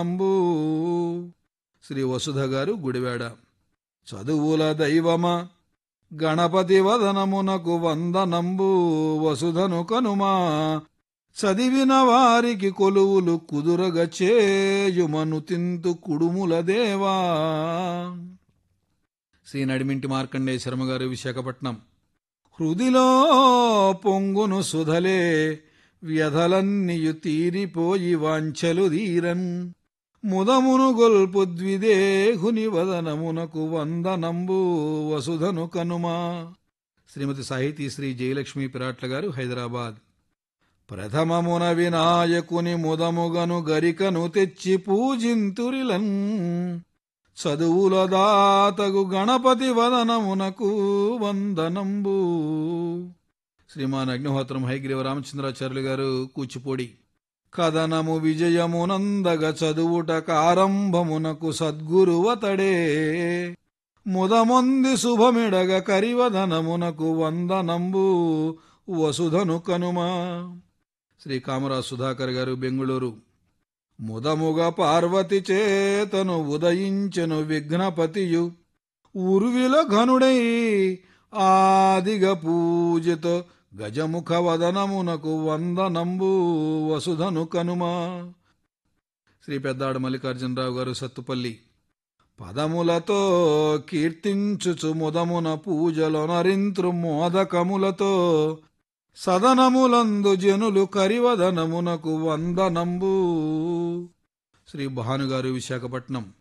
అంబూ శ్రీ వసుధ గారు గుడివాడ చదువుల దైవమా గణపతి వదనమునకు వందనంబు వసుధను కనుమా చదివిన వారికి కొలువులు కుదురగ చేయుమను తింతు కుడుముల దేవా శ్రీ నడిమింటి మార్కండే శర్మ గారు విశాఖపట్నం హృదిలో పొంగును సుధలే వ్యధలన్నియు తీరిపోయి వాంఛలు ధీరన్ ముదమును గొల్పు ద్విదేహుని వదనమునకు వందనంబు వసుధను కనుమా శ్రీమతి సాహితీ శ్రీ జయలక్ష్మి పిరాట్ల గారు హైదరాబాద్ ప్రథమమున వినాయకుని ముదముగను గరికను తెచ్చి పూజింతురిలన్ చదువుల దాతగు గణపతి వదనమునకు వందనంబు శ్రీమాన్ అగ్నిహోత్రం హైగ్రీవ రామచంద్రాచార్యులు గారు కూచిపూడి కథనము విజయమునందగ చదువుట కారంభమునకు సద్గురువతడే ముదమొంది శుభమిడగ కరివదనమునకు వందనంబు వసుధను కనుమా శ్రీ కామరాజ్ సుధాకర్ గారు బెంగుళూరు ముదముగ పార్వతి చేతను ఉదయించెను విఘ్నపతియు ఉర్విల ఘనుడై ఆదిగ పూజతో గజముఖ వదనమునకు వందనంబు వసుధను కనుమా శ్రీ పెద్దాడు మల్లికార్జునరావు గారు సత్తుపల్లి పదములతో కీర్తించుచు ముదమున పూజలొనరింత్రు మోదకములతో సదనములందు జనులు కరివదనమునకు వందనంబు శ్రీ భానుగారు విశాఖపట్నం